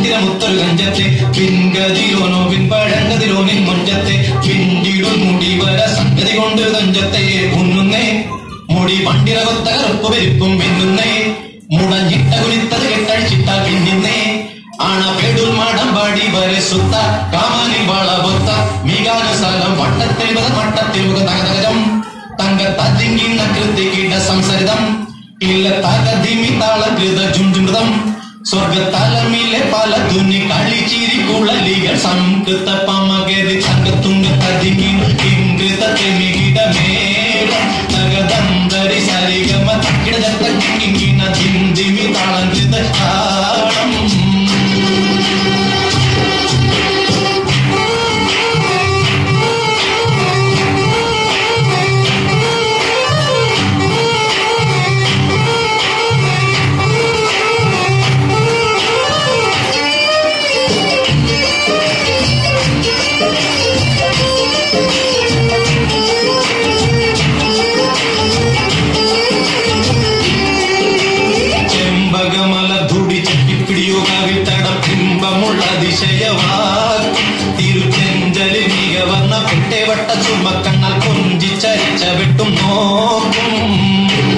മന്ദിരമുത്തൊരു കഞ്ചത്തെ പിൻഗതിലോനോ പിൻപഴങ്കതിലോനിൻ മുഞ്ചത്തെ പിണ്ടിടും മുടി വര സംഗതി കൊണ്ട് തഞ്ചത്തെ ഉണ്ണുന്നേ മുടി പണ്ടിറകൊത്ത കറുപ്പ് പെരുപ്പും മിന്നുന്നേ മുടഞ്ഞിട്ട കുലിത്തത് കെട്ടഴിച്ചിട്ട പിന്നുന്നേ ആണ പേടുൽ മാടം പാടി വരെ സുത്ത കാമാനി വള പൊത്ത മികാന സ്ഥലം വട്ടത്തിൽ മുതൽ മട്ടത്തിൽ മുഖ തകതകം തങ്ക തതിങ്ങിന്ന കൃതികിട സംസരിതം ഇല്ല തകതിമി താളകൃത ജുംജുമൃതം സ്വർഗത്തലമിലെ പല തുന്നി കളിച്ചിരി കുളലികൾ സംകൃത പമകരി തങ്കത്തുങ്ക തതിങ്ങി ഇംകൃത തെമികിടമേളം തകതന്തരി സരിഗമ തക്കിടജത്ത കിങ്ങിന ധിന്ദിമി താളകൃത താളം ചെമ്പകമല ധുടി ചട്ടിപ്പിടിയോ കവിത്തട ബിംബമുള്ള അതിശയവാക്കും തിരുച്ചെഞ്ചലിൽ മികവർന്ന പെട്ടേവട്ട ചുമക്കണ്ണാൽ കൊഞ്ചിച്ചരിച്ച വെട്ടും നോക്കും